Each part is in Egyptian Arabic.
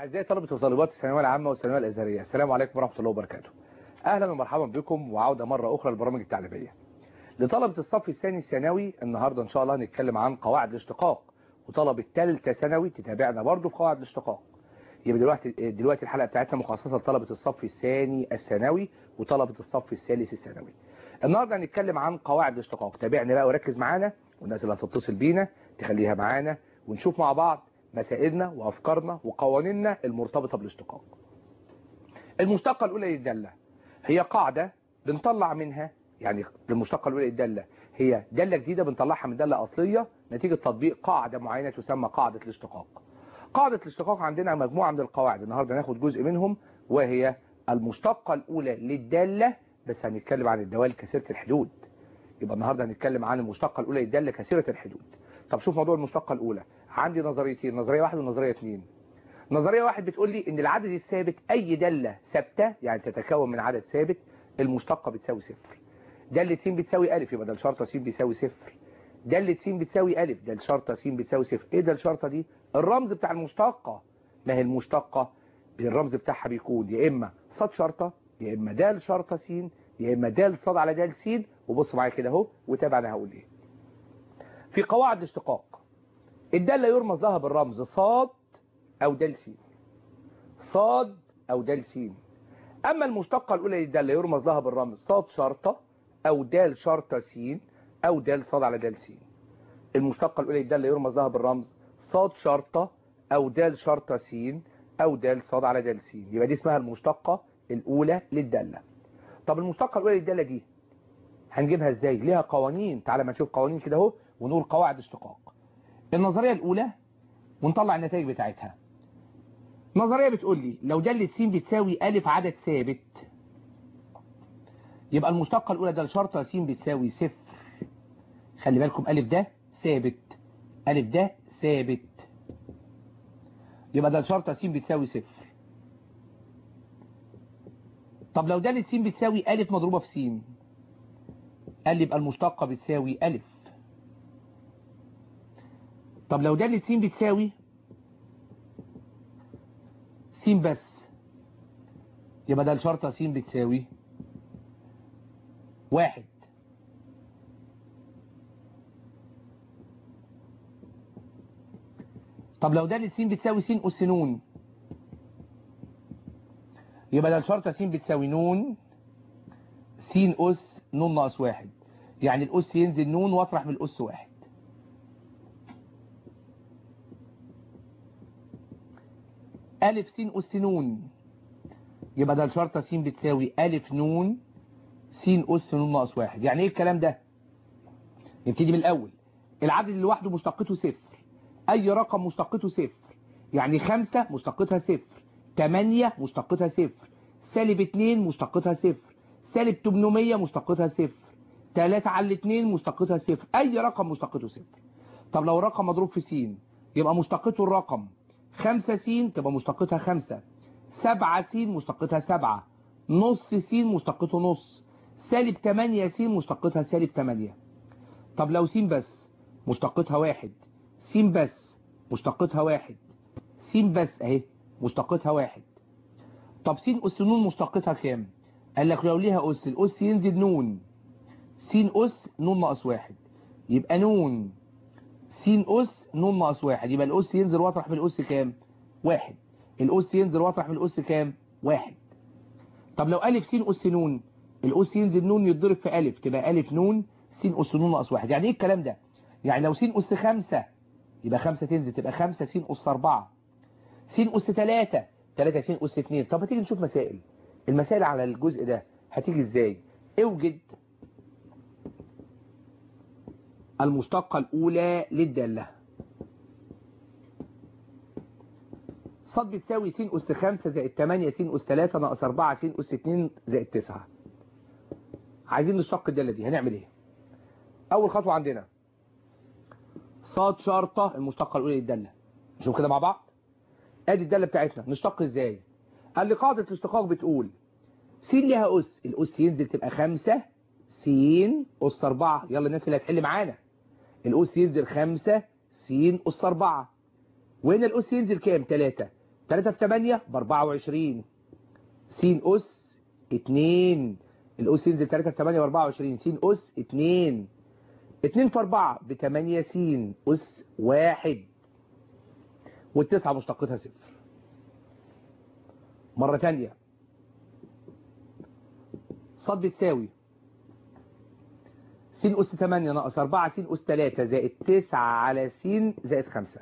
أعزائي طلبة وطالبات الثانوية العامة والثانوية الأزهرية السلام عليكم ورحمة الله وبركاته أهلا ومرحبا بكم وعودة مرة أخرى للبرامج التعليمية لطلبة الصف الثاني الثانوي النهاردة إن شاء الله هنتكلم عن قواعد الاشتقاق وطلبة ثالثه ثانوي تتابعنا برضو في قواعد الاشتقاق يبقى دلوقتي دلوقتي الحلقة بتاعتنا مخصصة لطلبة الصف الثاني الثانوي وطلبة الصف الثالث الثانوي النهاردة هنتكلم عن قواعد الاشتقاق تابعنا بقى وركز معانا والناس اللي هتتصل بينا تخليها معانا ونشوف مع بعض مسائلنا وأفكارنا وقوانيننا المرتبطة بالاشتقاق المشتقة الأولى للدالة هي قاعدة بنطلع منها يعني المشتقة الأولى للدالة هي دالة جديدة بنطلعها من دالة أصلية نتيجة تطبيق قاعدة معينة تسمى قاعدة الاشتقاق قاعدة الاشتقاق عندنا مجموعة من القواعد النهاردة ناخد جزء منهم وهي المشتقة الأولى للدالة بس هنتكلم عن الدوال كثيرة الحدود يبقى النهاردة هنتكلم عن المشتقة الأولى للدالة كثيرة الحدود طب شوف موضوع المشتقة الأولى عندي نظريتين نظرية واحد ونظرية اثنين نظرية واحد بتقول لي ان العدد الثابت اي دالة ثابتة يعني تتكون من عدد ثابت المشتقة بتساوي صفر دالة س بتساوي ألف يبقى ده الشرطة س بيساوي صفر دالة س بتساوي ألف ده الشرطة س بتساوي صفر ايه ده الشرطة دي الرمز بتاع المشتقة ما هي المشتقة الرمز بتاعها بيكون يا اما صاد شرطة يا اما دال شرطة س يا اما دال صاد على دال س وبص معايا كده اهو وتابع انا هقول ايه في قواعد الاشتقاق الدالة يرمز لها بالرمز صاد أو دال س صاد أو دال س أما المشتقة الأولى للدالة يرمز لها بالرمز صاد شرطة أو دال شرطة س أو دال صاد على دال س المشتقة الأولى للدالة يرمز لها بالرمز صاد شرطة أو دال شرطة س أو دال صاد على دال س يبقى دي اسمها المشتقة الأولى للدالة طب المشتقة الأولى للدالة دي هنجيبها ازاي ليها قوانين تعالى ما نشوف قوانين كده اهو ونقول قواعد اشتقاق النظرية الأولى ونطلع النتائج بتاعتها نظرية بتقول لي لو دالة س بتساوي ألف عدد ثابت يبقى المشتقة الأولى ده الشرطة س بتساوي صفر خلي بالكم ألف ده ثابت ألف ده ثابت يبقى ده الشرطة س بتساوي صفر طب لو دالة س بتساوي ألف مضروبة في س قال لي يبقى المشتقة بتساوي ألف طب لو دالة س بتساوي س بس يبقى ده الشرطة س بتساوي واحد طب لو دالة س بتساوي س أس نون يبقى ده الشرطة س بتساوي نون س أس نون ناقص واحد يعني الأس ينزل نون واطرح من الأس واحد ألف س أس نون يبقى ده الشرطة س بتساوي ألف نون س أس نون ناقص واحد يعني إيه الكلام ده نبتدي من الأول العدد اللي لوحده مشتقته صفر أي رقم مشتقته صفر يعني خمسة مشتقتها صفر تمانية مشتقتها صفر سالب اتنين مشتقتها صفر سالب 800 مشتقتها صفر 3 على 2 مشتقتها صفر أي رقم مشتقته صفر طب لو رقم مضروب في س يبقى مشتقته الرقم 5 س تبقى مشتقتها 5 7 س مشتقتها 7 نص س مشتقته نص سالب 8 س مشتقتها سالب 8 طب لو س بس مشتقتها 1 س بس مشتقتها 1 س بس اهي مشتقتها 1 طب س أس ن مشتقتها كام قال لك لو ليها أس الأس ينزل نون س أس نون ناقص واحد يبقى نون س أس نون ناقص واحد يبقى الأس ينزل واطرح من الأس كام واحد الأس ينزل واطرح من الأس كام واحد طب لو ألف س أس نون الأس ينزل نون يتضرب في ألف تبقى ألف نون س أس نون ناقص واحد يعني إيه الكلام ده يعني لو س أس خمسة يبقى خمسة تنزل تبقى خمسة س أس أربعة س أس تلاتة تلاتة س أس اتنين طب هتيجي نشوف مسائل المسائل على الجزء ده هتيجي ازاي اوجد المشتقة الأولى للدالة صاد بتساوي س أس 5 زائد 8 س أس 3 ناقص 4 س أس 2 زائد 9 عايزين نشتق الدالة دي هنعمل ايه أول خطوة عندنا صاد شرطة المشتقة الأولى للدالة نشوف كده مع بعض ادي الدالة بتاعتنا نشتق ازاي قال لي قاعدة الاشتقاق بتقول س ليها أس الأس ينزل تبقى 5 س أس 4 يلا الناس اللي هتحل معانا الأس ينزل 5 س أس 4 وهنا الأس ينزل كام 3 3 في 8 ب 24 س أس 2 الأس ينزل 3 في 8 ب 24 س أس 2 2 في 4 ب 8 س أس 1 والتسعة مشتقتها صفر مرة تانية صاد بتساوي س أس 8 ناقص 4 س أس 3 زائد 9 على س زائد 5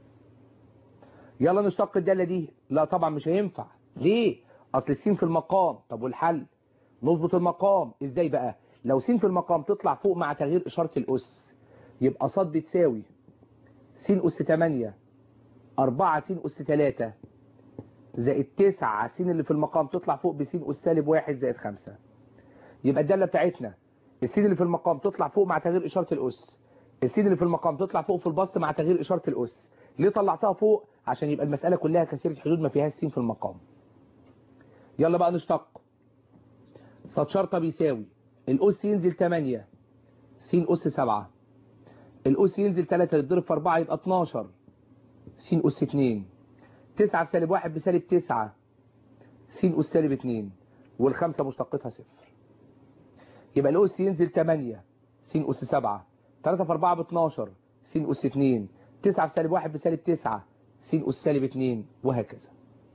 يلا نشتق الدالة دي لا طبعا مش هينفع ليه أصل السين في المقام طب والحل نظبط المقام ازاي بقى لو س في المقام تطلع فوق مع تغيير إشارة الأس يبقى صاد بتساوي س أس 8 4 س أس 3 زائد 9 س اللي في المقام تطلع فوق بس أس سالب 1 زائد 5 يبقى الدالة بتاعتنا السين اللي في المقام تطلع فوق مع تغيير إشارة الأس السين اللي في المقام تطلع فوق في البسط مع تغيير إشارة الأس ليه طلعتها فوق عشان يبقى المسألة كلها كثيرة حدود ما فيهاش سين في المقام يلا بقى نشتق صاد شرطة بيساوي الأس ينزل 8 س أس 7 الأس ينزل 3 يتضرب في 4 يبقى 12 س أس 2 9 في سالب 1 بسالب 9 س أس سالب 2 والخمسة مشتقتها صفر يبقى الأس ينزل 8 س أس 7 3 في 4 ب 12 س أس 2 9 في سالب 1 بسالب 9 س أس سالب 2 وهكذا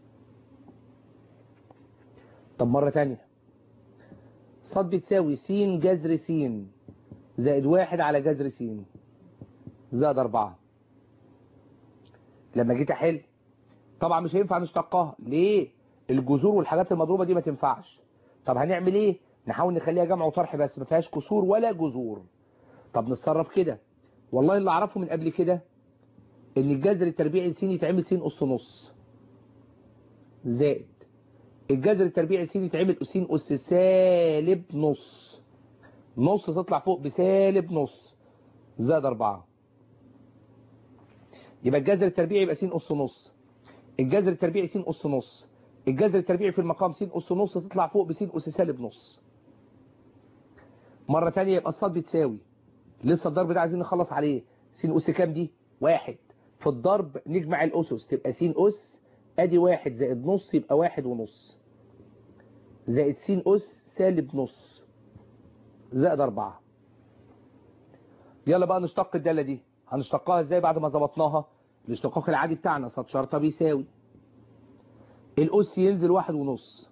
طب مرة تانية صاد بتساوي س جذر س زائد 1 على جذر س زائد 4 لما جيت احل طبعا مش هينفع نشتقها ليه الجذور والحاجات المضروبة دي ما تنفعش طب هنعمل ايه نحاول نخليها جمع وطرح بس ما فيهاش كسور ولا جذور طب نتصرف كده والله اللي اعرفه من قبل كده ان الجذر التربيعي س يتعمل س اس نص زائد الجذر التربيعي س يتعمل س اس سالب نص نص تطلع فوق بسالب نص زائد 4 يبقى الجذر التربيعي يبقى س اس نص الجذر التربيعي س اس نص الجذر التربيعي في المقام س اس نص تطلع فوق بس اس سالب نص مرة تانية يبقى الصاد بتساوي لسه الضرب ده عايزين نخلص عليه س اس كام دي واحد في الضرب نجمع الاسس تبقى س اس ادي واحد زائد نص يبقى واحد ونص زائد س اس سالب نص زائد اربعة يلا بقى نشتق الدالة دي هنشتقها ازاي بعد ما ظبطناها الاشتقاق العادي بتاعنا صاد شرطة بيساوي الأس ينزل واحد ونص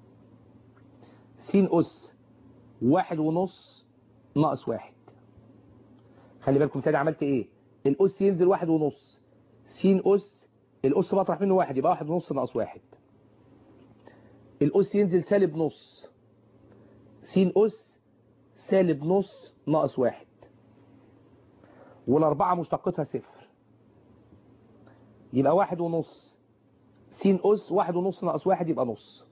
س أس واحد ونص ناقص واحد خلي بالكم تاني عملت ايه الأس ينزل واحد ونص س أس الأس بطرح منه واحد يبقى واحد ونص ناقص واحد الأس ينزل سالب نص س أس سالب نص ناقص واحد والأربعة مشتقتها صفر يبقى واحد ونص س أس واحد ونص ناقص واحد يبقى نص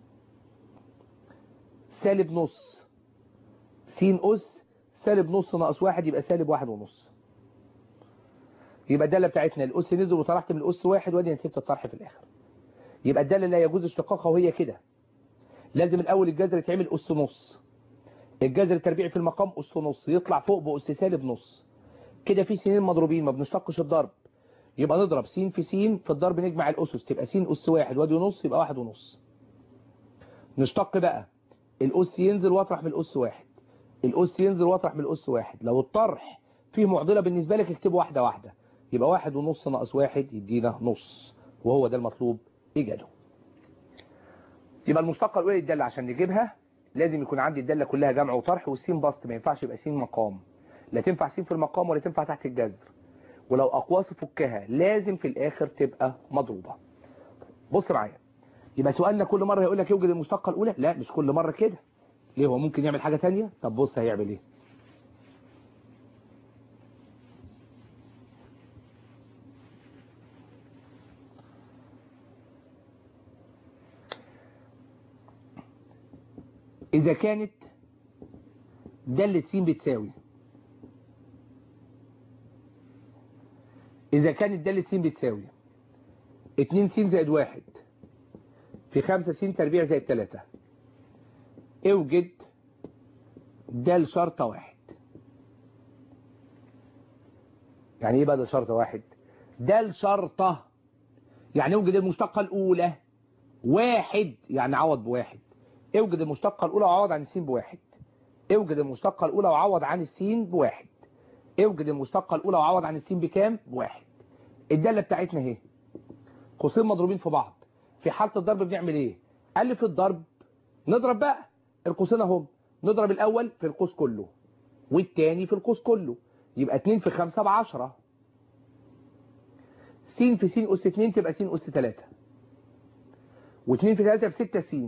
سالب نص س أس سالب نص ناقص واحد يبقى سالب واحد ونص يبقى الدالة بتاعتنا الأس نزل وطرحت من الأس واحد وادي نتيجة الطرح في الآخر يبقى الدالة لا يجوز اشتقاقها وهي كده لازم الأول الجذر يتعمل أس نص الجذر التربيعي في المقام أس نص يطلع فوق بأس سالب نص كده في سنين مضروبين ما بنشتقش الضرب يبقى نضرب س في س في الضرب نجمع الأسس تبقى س أس واحد وادي ونص يبقى واحد ونص نشتق بقى الأس ينزل واطرح من الأس واحد الأس ينزل واطرح من الأس واحد لو الطرح فيه معضلة بالنسبة لك اكتبه واحدة واحدة يبقى واحد ونص ناقص واحد يدينا نص وهو ده المطلوب إيجاده يبقى المشتقة الأولى الدالة عشان نجيبها لازم يكون عندي الدالة كلها جمع وطرح والسين بسط ما ينفعش يبقى سين مقام لا تنفع سين في المقام ولا تنفع تحت الجذر ولو أقواس فكها لازم في الآخر تبقى مضروبة بص معايا يبقى سؤالنا كل مرة يقول لك يوجد المشتقة الأولى لا مش كل مرة كده ليه هو ممكن يعمل حاجة تانية طب بص هيعمل ايه إذا كانت دالة س بتساوي إذا كانت دالة س بتساوي 2 س زائد 1 في 5 س تربيع زائد 3 اوجد دال شرطة واحد يعني ايه بقى ده شرطة واحد دال شرطة يعني اوجد المشتقة الأولى واحد يعني عوض بواحد اوجد المشتقة الأولى وعوض عن السين بواحد اوجد المشتقة الأولى وعوض عن السين بواحد اوجد المشتقة الأولى وعوض عن السين بكام بواحد الدالة بتاعتنا اهي قوسين مضروبين في بعض في حالة الضرب بنعمل ايه قال لي في الضرب نضرب بقى القوسين اهم نضرب الأول في القوس كله والتاني في القوس كله يبقى 2 في 5 ب 10 س في س أس 2 تبقى س أس 3 و2 في 3 ب 6 س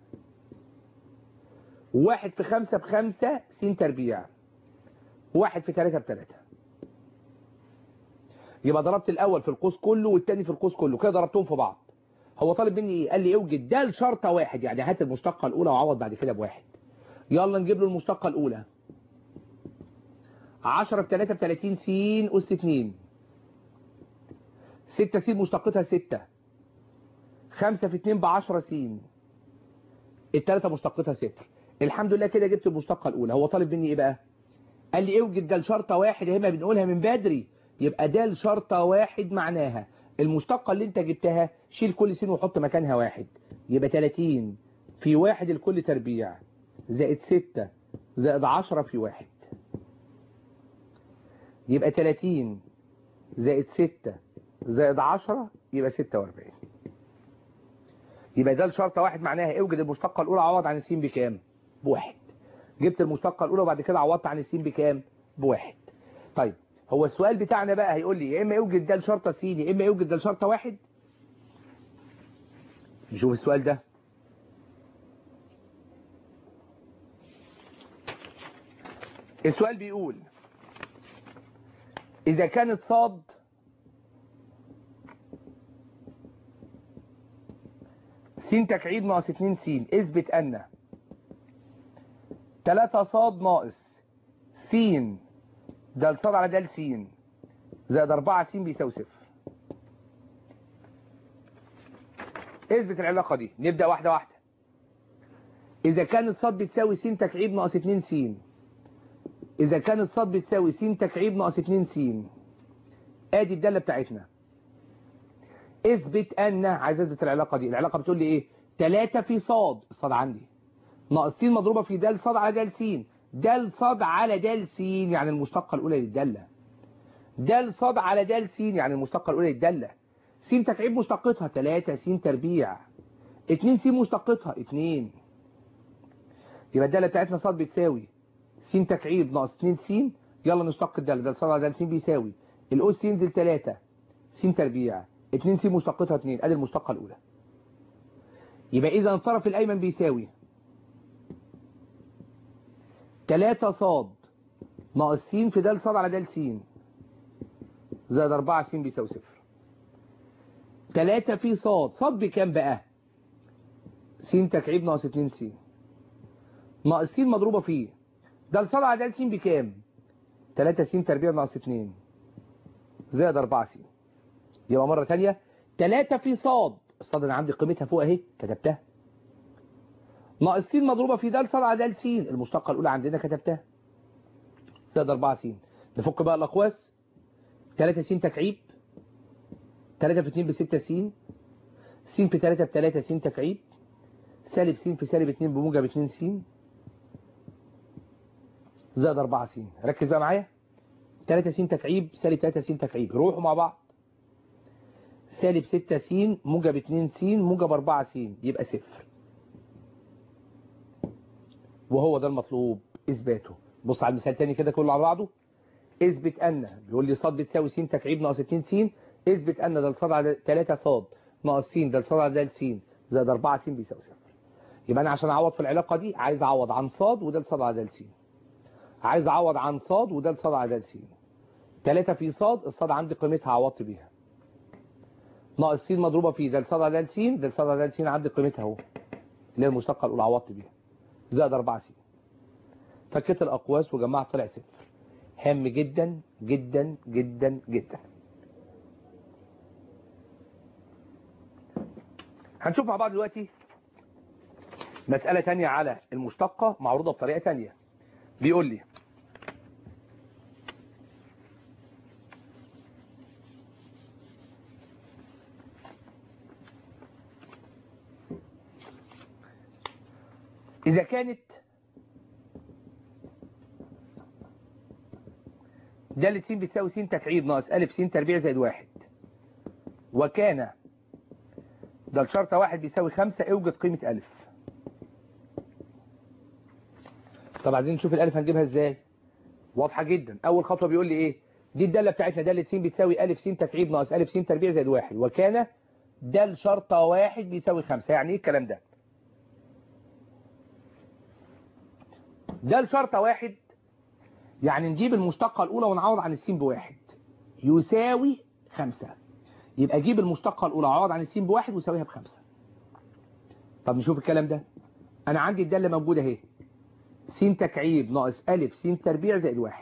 وواحد في 5 ب 5 س تربيع واحد في 3 ب 3 يبقى ضربت الأول في القوس كله والتاني في القوس كله كده ضربتهم في بعض هو طالب مني ايه قال لي اوجد ده شرطة واحد يعني هات المشتقة الأولى وعوض بعد كده بواحد يلا نجيب له المشتقة الأولى 10 في 3 ب 30 س أس 2 6 س مشتقتها 6 5 في 2 ب 10 س الثلاثة مشتقتها 0 الحمد لله كده جبت المشتقة الأولى هو طالب مني إيه بقى قال لي اوجد ده شرطة واحد اهي ما بنقولها من بدري يبقى ده شرطة واحد معناها المشتقة اللي انت جبتها شيل كل س وحط مكانها واحد يبقى 30 في واحد الكل تربيع زائد 6 زائد 10 في واحد يبقى 30 زائد 6 زائد 10 يبقى 46 يبقى ده الشرطة واحد معناها اوجد المشتقة الأولى عوض عن السين بكام بواحد جبت المشتقة الأولى وبعد كده عوضت عن السين بكام بواحد طيب هو السؤال بتاعنا بقى هيقول لي يا إما اوجد ده الشرطة سين يا إما اوجد ده الشرطة واحد نشوف السؤال ده السؤال بيقول إذا كانت صاد س تكعيب ناقص 2 س اثبت أن 3 صاد ناقص س ده الصاد على ده س زائد 4 س بيساوي صفر اثبت العلاقة دي نبدأ واحدة واحدة إذا كانت صاد بتساوي س تكعيب ناقص 2 س إذا كانت صاد بتساوي س تكعيب ناقص 2 س ادي الدالة بتاعتنا اثبت ان عايز اثبت العلاقة دي العلاقة بتقول لي ايه 3 في صاد الصاد عندي ناقص س مضروبة في د صاد على د س د صاد على د س يعني المشتقة الأولى للدالة د صاد على د س يعني المشتقة الأولى للدالة س تكعيب مشتقتها 3 س تربيع 2 س مشتقتها 2 يبقى الدالة بتاعتنا صاد بتساوي س تكعيب ناقص 2 س يلا نشتق الدالة ده صاد على د س بيساوي الأس ينزل 3 س تربيع 2 س مشتقتها 2 ادي المشتقة الأولى يبقى إذا الطرف الأيمن بيساوي 3 صاد ناقص س في د صاد على د س زائد 4 س بيساوي صفر 3 في صاد صاد بكام بقى س تكعيب ناقص 2 س ناقص س مضروبة فيه ده صاد على د س بكام 3 س تربيع ناقص 2 زائد 4 س يبقى مرة تانية 3 في صاد الصاد انا عندي قيمتها فوق اهي كتبتها ناقص س مضروبة في د صاد على د س المشتقة الأولى عندنا كتبتها زائد 4 س نفك بقى الأقواس 3 س تكعيب 3 في 2 ب 6 س س في 3 ب 3 س تكعيب سالب س في سالب 2 بموجب 2 س زائد 4 س ركز بقى معايا 3 س تكعيب سالب 3 س تكعيب روحوا مع بعض سالب 6 س موجب 2 س موجب 4 س يبقى صفر وهو ده المطلوب اثباته بص على المثال تاني كده كله على بعضه اثبت ان بيقول لي صاد بتساوي س تكعيب ناقص 2 س اثبت ان ده صاد على 3 صاد ناقص س ده صاد على د س زائد 4 س بيساوي صفر يبقى انا عشان اعوض في العلاقه دي عايز اعوض عن صاد وده صاد على د س عايز اعوض عن صاد وده صاد على د س 3 في صاد الصاد عندي قيمتها عوضت بيها ناقص س مضروبه في ده صاد على د س ده صاد على د س عندي قيمتها اهو اللي هي المشتقه الاولى عوضت بيها زائد 4 س فكيت الاقواس وجمعت طلع صفر هام جدا جدا جدا جدا هنشوف مع بعض دلوقتي مسألة تانية على المشتقة معروضة بطريقة تانية بيقول لي إذا كانت دالة س بتساوي س تكعيب ناقص ألف س تربيع زائد واحد وكان ده الشرطة واحد بيساوي خمسة اوجد قيمة ألف طب عايزين نشوف الألف هنجيبها ازاي واضحة جدا أول خطوة بيقول لي إيه دي الدالة بتاعتنا دالة س بتساوي ألف س تكعيب ناقص ألف س تربيع زائد واحد وكان ده الشرطة واحد بيساوي خمسة يعني إيه الكلام ده ده الشرطة واحد يعني نجيب المشتقة الأولى ونعوض عن السين بواحد يساوي خمسة يبقى اجيب المشتقة الأولى عوض عن السين بواحد ويساويها بخمسة طب نشوف الكلام ده أنا عندي الدالة موجودة اهي س تكعيب ناقص ألف س تربيع زائد واحد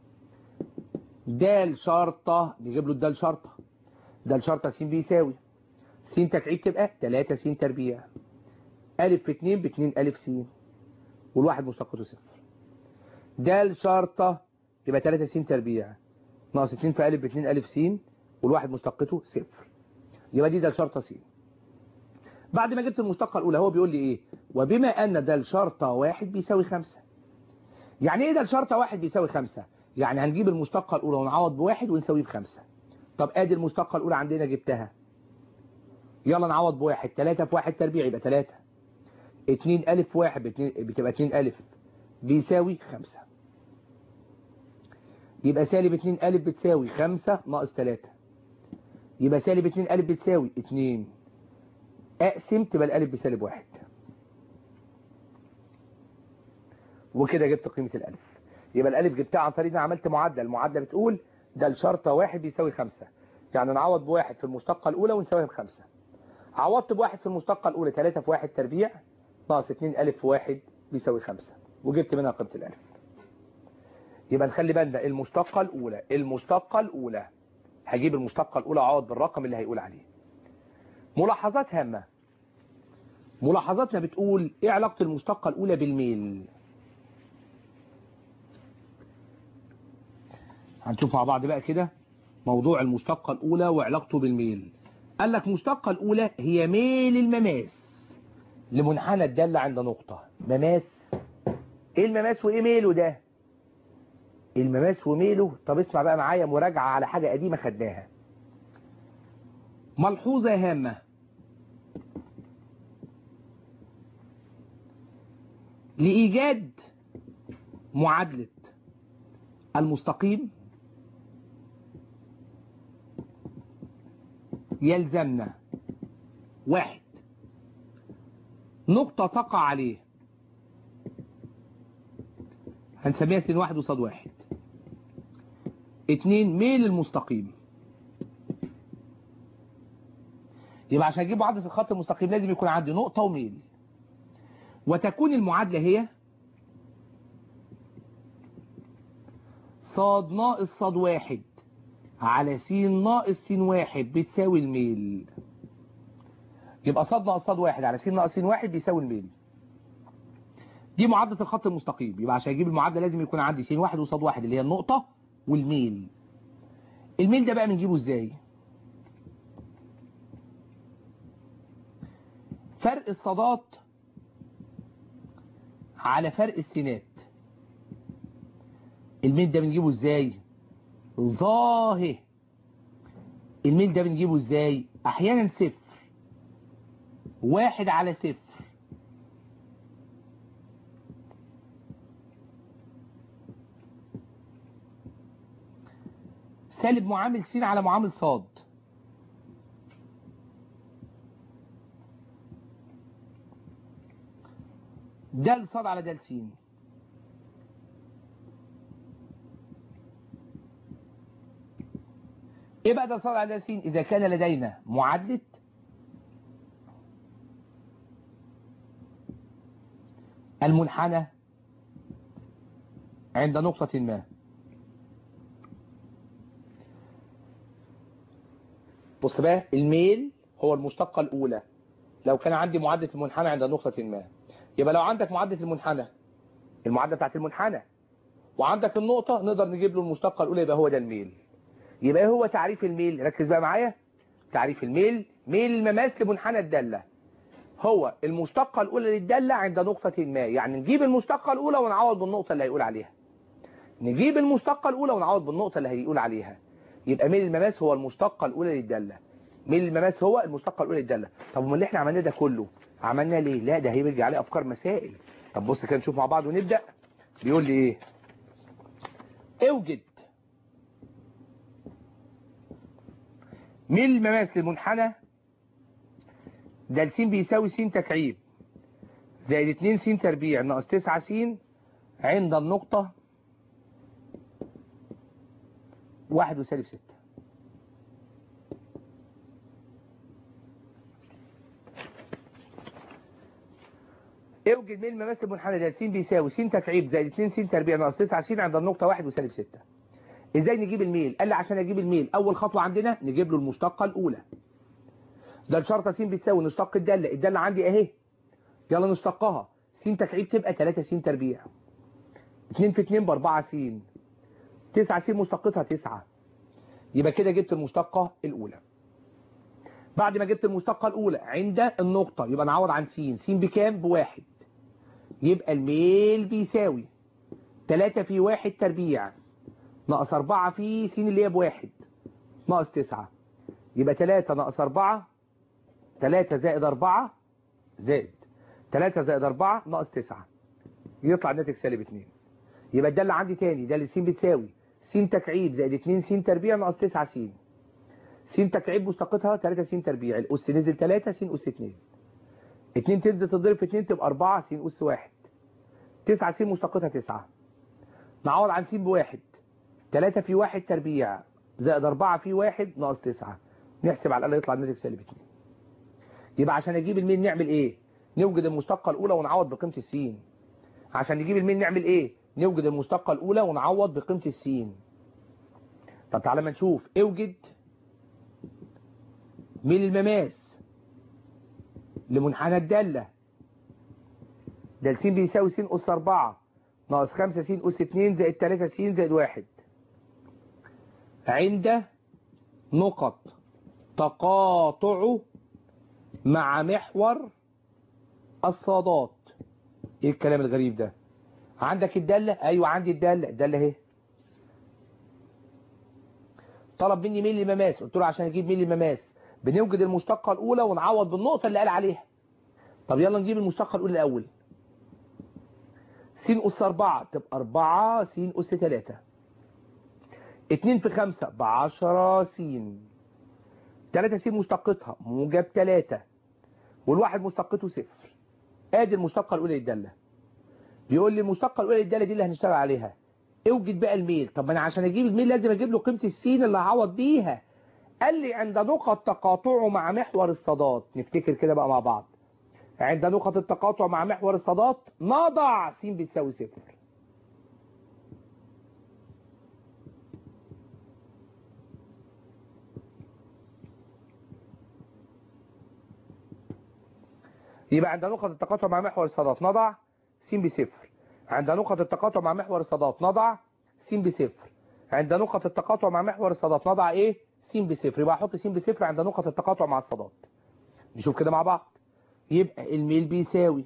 دال شرطة نجيب له الدال شرطة دال شرطة س بيساوي س تكعيب تبقى 3 س تربيع ألف في 2 ب 2 ألف س والواحد مشتقته صفر دال شرطة يبقى 3 س تربيع ناقص 2 في ألف ب 2 ألف س والواحد مشتقته صفر يبقى دي دال شرطة س بعد ما جبت المشتقة الأولى هو بيقول لي إيه وبما أن دال شرطة واحد بيساوي خمسة يعني إيه دال شرطة واحد بيساوي خمسة يعني هنجيب المشتقة الأولى ونعوض بواحد ونساويه بخمسة طب آدي المشتقة الأولى عندنا جبتها يلا نعوض بواحد 3 في واحد تربيع يبقى 3 2 ألف واحد بتبقى 2 ألف بيساوي 5 يبقى سالب 2 ألف بتساوي 5 ناقص 3 يبقى سالب 2 ألف بتساوي 2 أقسم تبقى الألف بسالب واحد وكده جبت قيمة الألف يبقى الألف جبتها عن طريق إن عملت معادلة المعادلة بتقول ده الشرطة واحد بيساوي 5 يعني نعوض بواحد في المشتقة الأولى ونساويها بخمسة عوضت بواحد في المشتقة الأولى 3 في واحد تربيع ناقص 2 ألف في واحد بيساوي 5 وجبت منها قيمة الألف يبقى نخلي بالنا المشتقة الأولى المشتقة الأولى هجيب المشتقة الأولى عوض بالرقم اللي هيقول عليه ملاحظات هامة ملاحظاتنا بتقول ايه علاقة المشتقة الأولى بالميل هنشوف مع بعض بقى كده موضوع المشتقة الأولى وعلاقته بالميل قال لك المشتقة الأولى هي ميل المماس لمنحنى الدالة عند نقطة مماس ايه المماس وايه ميله ده المماس وميله طب اسمع بقى معايا مراجعة على حاجة قديمة خدناها ملحوظة هامة لإيجاد معادلة المستقيم يلزمنا واحد نقطة تقع عليه هنسميها سين واحد وصاد واحد اتنين ميل المستقيم يبقى عشان اجيب معادلة الخط المستقيم لازم يكون عندي نقطة وميل وتكون المعادلة هي صاد ناقص صاد واحد على س ناقص س واحد بتساوي الميل يبقى صاد ناقص صاد واحد على س ناقص س واحد بيساوي الميل دي معادلة الخط المستقيم يبقى عشان اجيب المعادلة لازم يكون عندي س واحد وصاد واحد اللي هي النقطة والميل الميل ده بقى بنجيبه ازاي فرق الصادات على فرق السينات الميل ده بنجيبه ازاي ظاهر الميل ده بنجيبه ازاي احيانا صفر واحد على صفر سالب معامل س على معامل صاد دال صاد على دال س ايه بقى دال صاد على دال س اذا كان لدينا معادلة المنحنى عند نقطة ما بص بقى الميل هو المشتقة الأولى لو كان عندي معادلة المنحنى عند نقطة ما يبقى لو عندك معادلة المنحنى المعادلة بتاعت المنحنى وعندك النقطة نقدر نجيب له المشتقة الأولى يبقى هو ده الميل يبقى ايه هو تعريف الميل ركز بقى معايا تعريف الميل ميل المماس لمنحنى الدالة هو المشتقة الأولى للدالة عند نقطة ما يعني نجيب المشتقة الأولى ونعوض بالنقطة اللي هيقول عليها نجيب المشتقة الأولى ونعوض بالنقطة اللي هيقول عليها يبقى ميل المماس هو المشتقة الأولى للدالة ميل المماس هو المشتقة الأولى للدالة طب امال اللي احنا عملناه ده كله عملناه ليه لا ده هيرجع عليه أفكار مسائل طب بص كده نشوف مع بعض ونبدأ بيقول لي ايه اوجد ميل المماس للمنحنى ده س بيساوي س تكعيب زائد 2 س تربيع ناقص 9 س عند النقطة واحد وسالب ستة اوجد ميل مماثل المنحنى ده س بيساوي س تكعيب زائد 2 س تربيع ناقص 9 س عند النقطة واحد وسالب ستة ازاي نجيب الميل قال لي عشان اجيب الميل اول خطوة عندنا نجيب له المشتقة الاولى ده الشرطة س بتساوي نشتق الدالة الدالة عندي اهي يلا نشتقها س تكعيب تبقى 3 س تربيع 2 في 2 ب 4 س 9 س مشتقتها 9 يبقى كده جبت المشتقة الأولى بعد ما جبت المشتقة الأولى عند النقطة يبقى نعوض عن س س بكام بواحد يبقى الميل بيساوي 3 في 1 تربيع ناقص 4 في س اللي هي بواحد ناقص 9 يبقى 3 ناقص 4 3 زائد 4 زائد 3 زائد 4 ناقص 9 يطلع الناتج سالب 2 يبقى الدالة عندي تاني دالة س بتساوي س تكعيب زائد 2 س تربيع ناقص 9 س س تكعيب مشتقتها 3 س تربيع الأس نزل 3 س أس 2 2 تنزل تضرب في 2 تبقى 4 س أس 1 9 س مشتقتها 9 نعوض عن س بواحد 3 في 1 تربيع زائد 4 في 1 ناقص 9 نحسب على الأقل يطلع الناتج سالب 2 يبقى عشان اجيب الميل نعمل ايه نوجد المشتقة الأولى ونعوض بقيمة السين عشان نجيب الميل نعمل ايه نوجد المشتقة الأولى ونعوض بقيمة السين طب تعالى ما نشوف اوجد ميل المماس لمنحنى الدالة ده س بيساوي س أس 4 ناقص 5 س أس 2 زائد 3 س زائد 1 عند نقط تقاطع مع محور الصادات ايه الكلام الغريب ده عندك الدالة ايوه عندي الدالة الدالة اهي طلب مني ميل المماس قلت له عشان اجيب ميل المماس بنوجد المشتقة الاولى ونعوض بالنقطة اللي قال عليها طب يلا نجيب المشتقة الاولى الاول س أس 4 تبقى 4 س أس 3 2 في 5 ب 10 س 3 س مشتقتها موجب 3 والواحد مشتقته صفر ادي المشتقة الاولى للدالة بيقول لي المشتقة الاولى للدالة دي اللي هنشتغل عليها اوجد بقى الميل طب انا عشان اجيب الميل لازم اجيب له قيمة السين اللي هعوض بيها قال لي عند نقط تقاطعه مع محور الصادات نفتكر كده بقى مع بعض عند نقط التقاطع مع محور الصادات نضع س بتساوي صفر يبقى عند نقط التقاطع مع محور الصادات نضع س بصفر عند نقط التقاطع مع محور الصادات نضع س بصفر عند نقط التقاطع مع محور الصادات نضع ايه س بصفر يبقى احط س بصفر عند نقط التقاطع مع الصادات نشوف كده مع بعض يبقى الميل بيساوي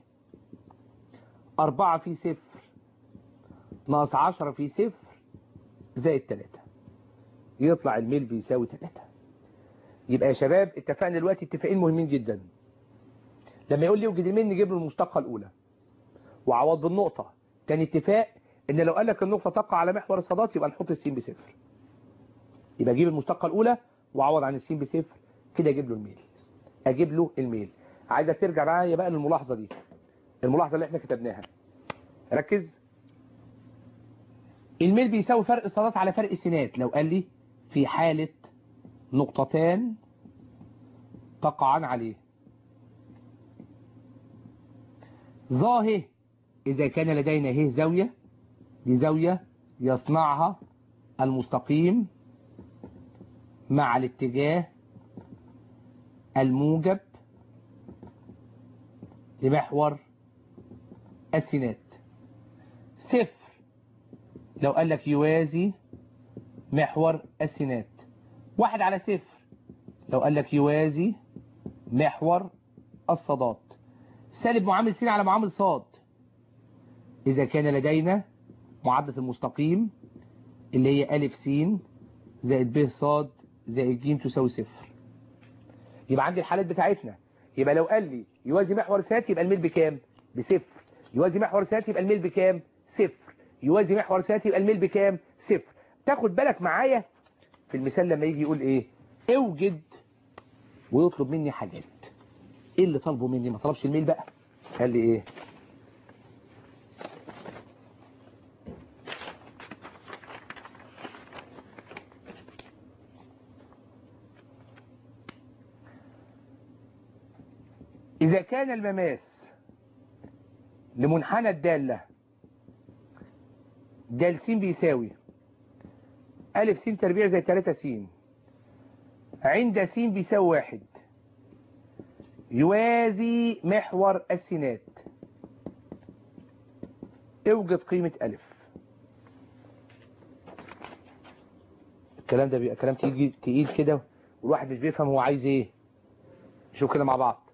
4 في صفر ناقص 10 في صفر زائد 3 يطلع الميل بيساوي 3 يبقى يا شباب اتفقنا دلوقتي اتفاقين مهمين جدا لما يقول لي اوجد الميل نجيب له المشتقة الأولى وعوض بالنقطة تاني اتفاق ان لو قال لك النقطة تقع على محور الصادات يبقى نحط السين بصفر يبقى اجيب المشتقة الأولى وعوض عن السين بصفر كده اجيب له الميل اجيب له الميل عايزك ترجع معايا بقى للملاحظة دي الملاحظة اللي احنا كتبناها ركز الميل بيساوي فرق الصادات على فرق السينات لو قال لي في حالة نقطتان تقعان عليه ظاهر إذا كان لدينا هي زاوية دي زاوية يصنعها المستقيم مع الاتجاه الموجب لمحور السينات صفر لو قال لك يوازي محور السينات واحد على صفر لو قال لك يوازي محور الصادات سالب معامل س على معامل ص إذا كان لدينا معادلة المستقيم اللي هي أ س زائد ب ص زائد ج تساوي صفر يبقى عندي الحالات بتاعتنا يبقى لو قال لي يوازي محور سات يبقى الميل بكام بصفر يوازي محور سات يبقى الميل بكام صفر يوازي محور سات يبقى الميل بكام صفر تاخد بالك معايا في المثال لما يجي يقول ايه اوجد ويطلب مني حاجات ايه اللي طالبه مني ما طلبش الميل بقى قال لي ايه إذا كان المماس لمنحنى الدالة دال س بيساوي ألف س تربيع زي 3 س عند س بيساوي واحد يوازي محور السينات اوجد قيمة ألف الكلام ده بيبقى كلام تقيل تقيل كده والواحد مش بيفهم هو عايز ايه شوف كده مع بعض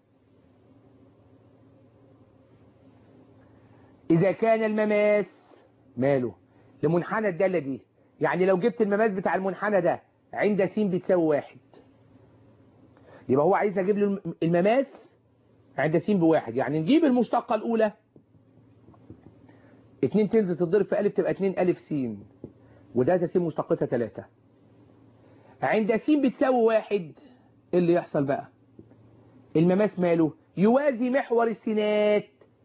إذا كان المماس ماله لمنحنى الدالة دي يعني لو جبت المماس بتاع المنحنى ده عند س بتساوي واحد يبقى هو عايز اجيب له المماس عند س بواحد يعني نجيب المشتقة الأولى اتنين تنزل تتضرب في ألف تبقى اتنين ألف س وده س مشتقتها تلاتة عند س بتساوي واحد ايه اللي يحصل بقى المماس ماله يوازي محور السينات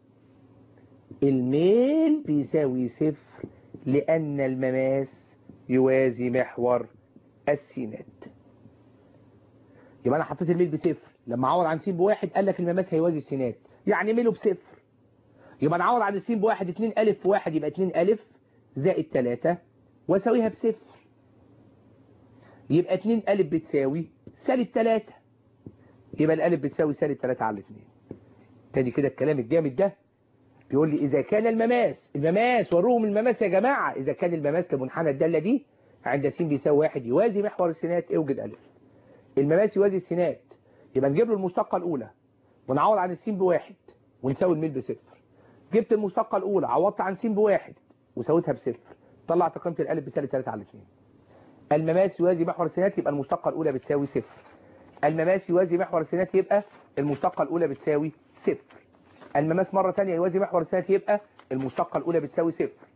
الميل بيساوي صفر لأن المماس يوازي محور السينات يبقى أنا حطيت الميل بصفر لما عوض عن س بواحد قال لك المماس هيوازي السينات يعني ميله بصفر يبقى نعوض عن الس بواحد 2 ألف في واحد يبقى 2 ألف زائد 3 واساويها بصفر يبقى 2 ألف بتساوي سالب 3 يبقى الألف بتساوي سالب 3 على 2 تاني كده الكلام الجامد ده بيقول لي إذا كان المماس المماس وروهم المماس يا جماعة إذا كان المماس لمنحنى الدالة دي عند س بيساوي واحد يوازي محور السينات اوجد ألف المماس يوازي السينات يبقى نجيب له المشتقة الأولى ونعوض عن السين بواحد ونساوي الميل بصفر جبت المشتقة الأولى عوضت عن س بواحد وساويتها بصفر طلعت قيمة الألف بسالب 3 على 2 المماس يوازي محور السينات يبقى المشتقة الأولى بتساوي صفر المماس يوازي محور السينات يبقى المشتقة الأولى بتساوي صفر المماس مرة تانية يوازي محور السينات يبقى المشتقة الأولى بتساوي صفر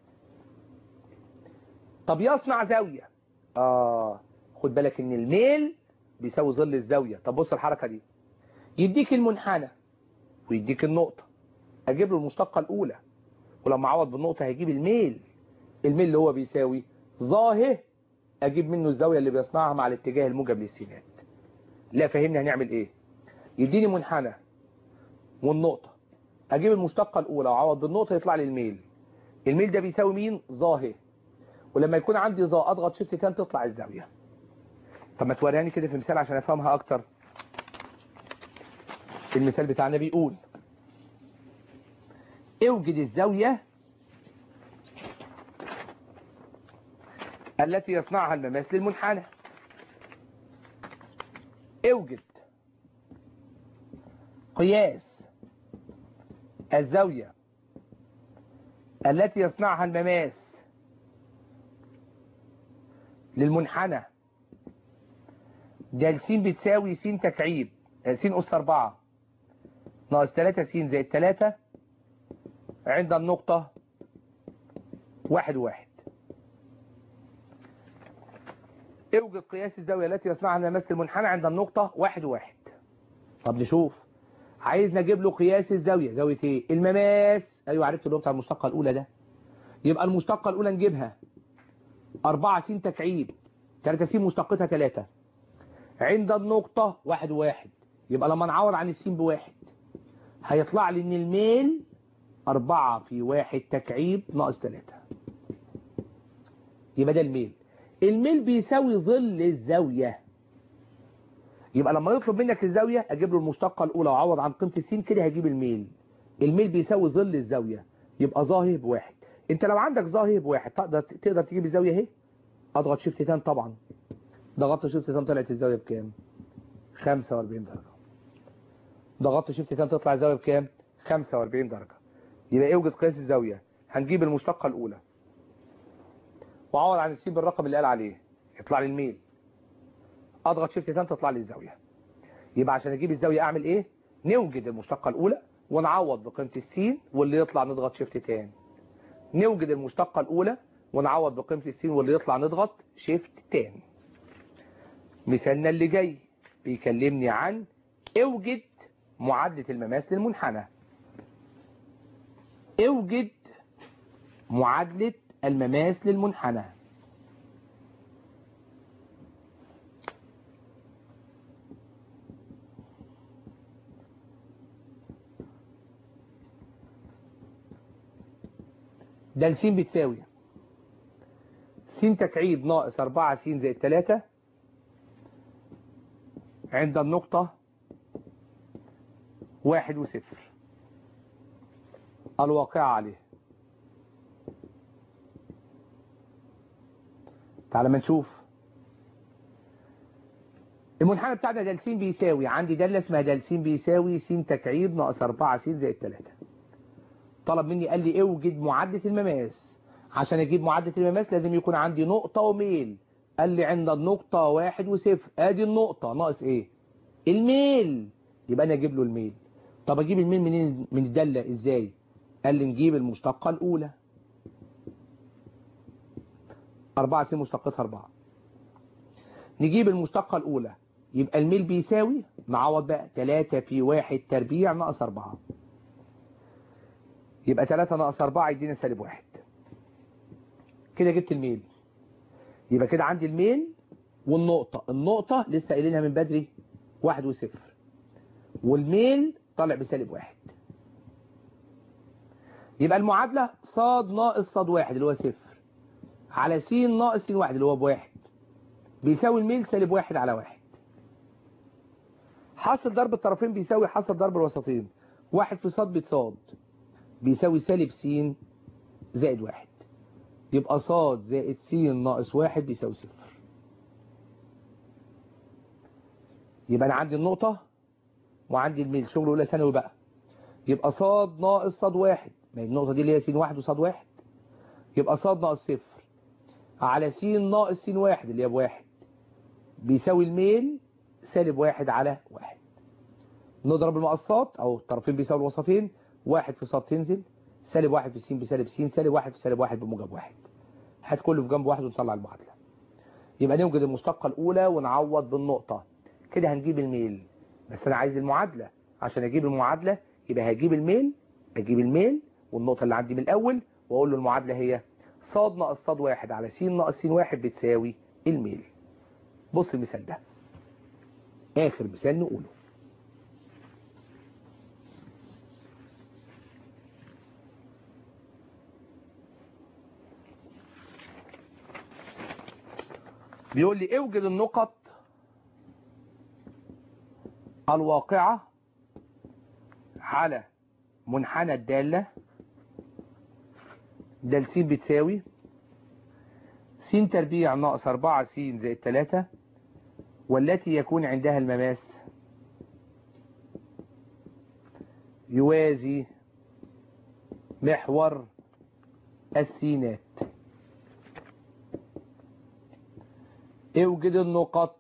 طب يصنع زاوية آه خد بالك إن الميل بيساوي ظل الزاوية طب بص الحركة دي يديك المنحنى ويديك النقطة أجيب له المشتقة الأولى ولما أعوض بالنقطة هيجيب الميل الميل اللي هو بيساوي ظاهر أجيب منه الزاوية اللي بيصنعها مع الاتجاه الموجب للسينات لا فهمني هنعمل إيه يديني منحنى والنقطة أجيب المشتقة الأولى وأعوض بالنقطة يطلع لي الميل الميل ده بيساوي مين ظاهر ولما يكون عندي ظا أضغط شيفت تان تطلع الزاوية طب ما توريني كده في مثال عشان أفهمها أكتر المثال بتاعنا بيقول اوجد الزاوية التي يصنعها المماس للمنحنى اوجد قياس الزاوية التي يصنعها المماس للمنحنى ده س بتساوي س تكعيب س أس 4 ناقص 3 س زائد 3 عند النقطة واحد واحد اوجد قياس الزاوية التي يصنعها المماس المنحنى عند النقطة واحد واحد طب نشوف عايز نجيب له قياس الزاوية زاوية ايه المماس ايوه عرفت اللي هو بتاع المشتقة الاولى ده يبقى المشتقة الاولى نجيبها 4 س تكعيب 3 س مشتقتها 3 عند النقطة واحد واحد يبقى لما نعوض عن السين بواحد هيطلع لي ان الميل 4 في واحد تكعيب ناقص 3 يبقى ده الميل الميل بيساوي ظل الزاوية يبقى لما يطلب منك الزاوية اجيب له المشتقة الاولى واعوض عن قيمة السين كده هجيب الميل الميل بيساوي ظل الزاوية يبقى ظاهر بواحد انت لو عندك ظاهر بواحد تقدر تقدر تجيب الزاوية اهي اضغط شيفت تان طبعا ضغطت شيفت تان طلعت الزاوية بكام 45 درجة ضغطت شيفت تان تطلع الزاوية بكام 45 درجة يبقى اوجد قياس الزاوية هنجيب المشتقة الأولى وأعوض عن السين بالرقم اللي قال عليه يطلع لي الميل أضغط شيفت تان تطلع لي الزاوية يبقى عشان أجيب الزاوية أعمل إيه؟ نوجد المشتقة الأولى ونعوض بقيمة السين واللي يطلع نضغط شيفت تان نوجد المشتقة الأولى ونعوض بقيمة السين واللي يطلع نضغط شيفت تان مثالنا اللي جاي بيكلمني عن اوجد معادلة المماس للمنحنى اوجد معادلة المماس للمنحنى ده س بتساوي س تكعيب ناقص 4 س زائد 3 عند النقطة واحد وصفر الواقع عليه تعال ما نشوف المنحنى بتاعنا ده س بيساوي عندي دالة اسمها ده س بيساوي س تكعيب ناقص 4 س زائد 3 طلب مني قال لي اوجد معادلة المماس عشان اجيب معادلة المماس لازم يكون عندي نقطة وميل قال لي عند النقطة واحد وصفر ادي النقطة ناقص ايه الميل يبقى انا اجيب له الميل طب اجيب الميل منين من الدالة ازاي قال لي نجيب المشتقة الاولى 4 س مشتقتها 4 نجيب المشتقة الاولى يبقى الميل بيساوي نعوض بقى 3 في 1 تربيع ناقص 4 يبقى 3 ناقص 4 يدينا سالب 1 كده جبت الميل يبقى كده عندي الميل والنقطة النقطة لسه قايلينها من بدري واحد وصفر والميل طالع بسالب واحد يبقى المعادلة صاد ناقص صاد واحد اللي هو صفر على س ناقص س واحد اللي هو بواحد بيساوي الميل سالب واحد على واحد حاصل ضرب الطرفين بيساوي حاصل ضرب الوسطين واحد في صاد بتصاد بيساوي سالب س زائد واحد يبقى صاد زائد س ناقص واحد بيساوي صفر يبقى انا عندي النقطة وعندي الميل شغل اولى ثانوي بقى يبقى صاد ناقص صاد واحد ما هي النقطة دي اللي هي س واحد وصاد واحد يبقى صاد ناقص صفر على س ناقص س واحد اللي هي بواحد بيساوي الميل سالب واحد على واحد نضرب المقصات او الطرفين بيساوي الوسطين واحد في صاد تنزل سالب واحد في س بسالب س سالب واحد في سالب واحد بموجب واحد هات كله في جنب واحد ونطلع المعادلة يبقى نوجد المشتقة الأولى ونعوض بالنقطة كده هنجيب الميل بس أنا عايز المعادلة عشان أجيب المعادلة يبقى هجيب الميل أجيب الميل والنقطة اللي عندي من الأول وأقول له المعادلة هي صاد ناقص صاد واحد على س ناقص س واحد بتساوي الميل بص المثال ده آخر مثال نقوله بيقول لي اوجد النقط الواقعة على منحنى الدالة دال س بتساوي س تربيع ناقص 4 س زائد 3 والتي يكون عندها المماس يوازي محور السينات اوجد النقط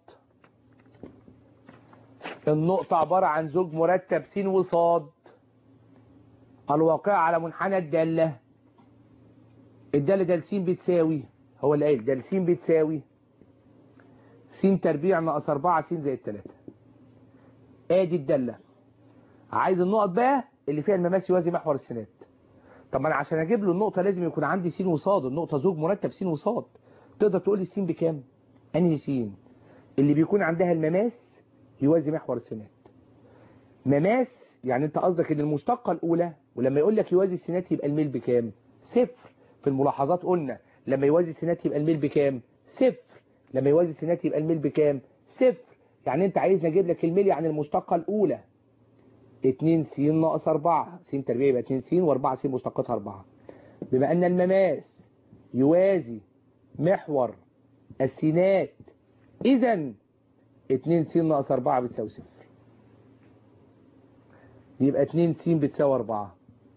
النقطة عبارة عن زوج مرتب س وصاد الواقع على منحنى الدالة الدالة دال س بتساوي هو اللي قايل دال س بتساوي س تربيع ناقص 4 س زائد 3 ادي الدالة عايز النقط بقى اللي فيها المماس يوازي محور السينات طب ما انا عشان اجيب له النقطة لازم يكون عندي س وصاد النقطة زوج مرتب س وصاد تقدر تقول لي س بكام انهي س اللي بيكون عندها المماس يوازي محور السينات مماس يعني انت قصدك ان المشتقة الاولى ولما يقول لك يوازي السينات يبقى الميل بكام صفر في الملاحظات قلنا لما يوازي السينات يبقى الميل بكام صفر لما يوازي السينات يبقى الميل بكام صفر يعني انت عايزني اجيب لك الميل يعني المشتقة الاولى 2 س ناقص 4 س تربيع يبقى 2 س و4 س مشتقتها 4 بما ان المماس يوازي محور السينات اذا 2 س ناقص 4 بتساوي صفر يبقى 2 س بتساوي 4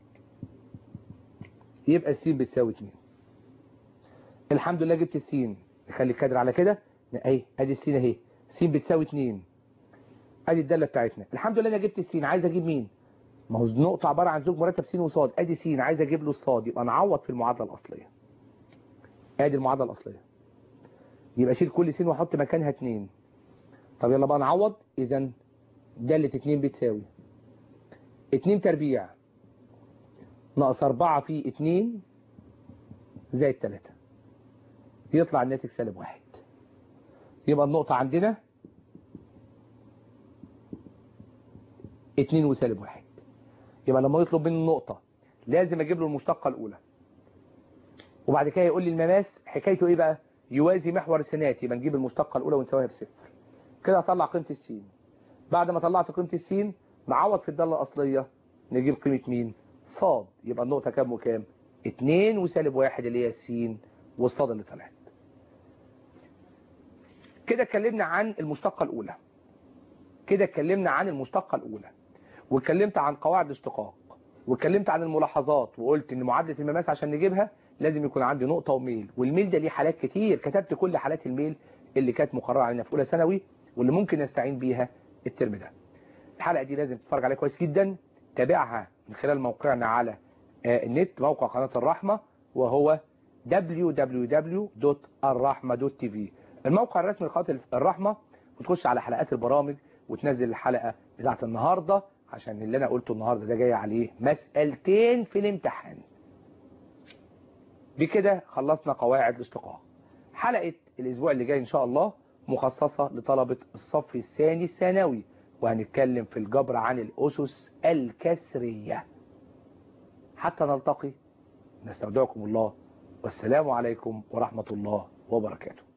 يبقى س بتساوي 2 الحمد لله جبت السين نخلي الكادر على كده اهي ادي السين اهي س بتساوي 2 ادي الداله بتاعتنا الحمد لله انا جبت السين عايز اجيب مين ما هو النقطه عباره عن زوج مرتب س وصاد ادي س عايز اجيب له الصاد يبقى نعوض في المعادله الاصليه ادي المعادله الاصليه يبقى اشيل كل س واحط مكانها 2 طب يلا بقى نعوض اذا داله 2 بتساوي 2 تربيع ناقص 4 في 2 زائد 3 يطلع الناتج سالب واحد يبقى النقطة عندنا 2 وسالب واحد يبقى لما يطلب مني النقطة لازم اجيب له المشتقة الاولى وبعد كده يقول لي المماس حكايته ايه بقى يوازي محور السينات يبقى نجيب المشتقة الاولى ونساويها بصفر كده اطلع قيمة السين بعد ما طلعت قيمة السين نعوض في الدالة الاصلية نجيب قيمة مين صاد يبقى النقطة كام وكام 2 وسالب واحد اللي هي السين والصاد اللي طلعت كده اتكلمنا عن المشتقة الأولى كده اتكلمنا عن المشتقة الأولى واتكلمت عن قواعد الاشتقاق واتكلمت عن الملاحظات وقلت ان معادلة المماس عشان نجيبها لازم يكون عندي نقطة وميل والميل ده ليه حالات كتير كتبت كل حالات الميل اللي كانت مقررة علينا في أولى ثانوي واللي ممكن نستعين بيها الترم ده الحلقة دي لازم تتفرج عليها كويس جدا تابعها من خلال موقعنا على النت موقع قناة الرحمة وهو www.الرحمة.tv الموقع الرسمي لقناة الرحمة وتخش على حلقات البرامج وتنزل الحلقة بتاعت النهاردة عشان اللي انا قلته النهاردة ده جاي عليه مسألتين في الامتحان بكده خلصنا قواعد الاشتقاق حلقة الاسبوع اللي جاي ان شاء الله مخصصة لطلبة الصف الثاني الثانوي وهنتكلم في الجبر عن الأسس الكسرية حتى نلتقي نستودعكم الله والسلام عليكم ورحمة الله وبركاته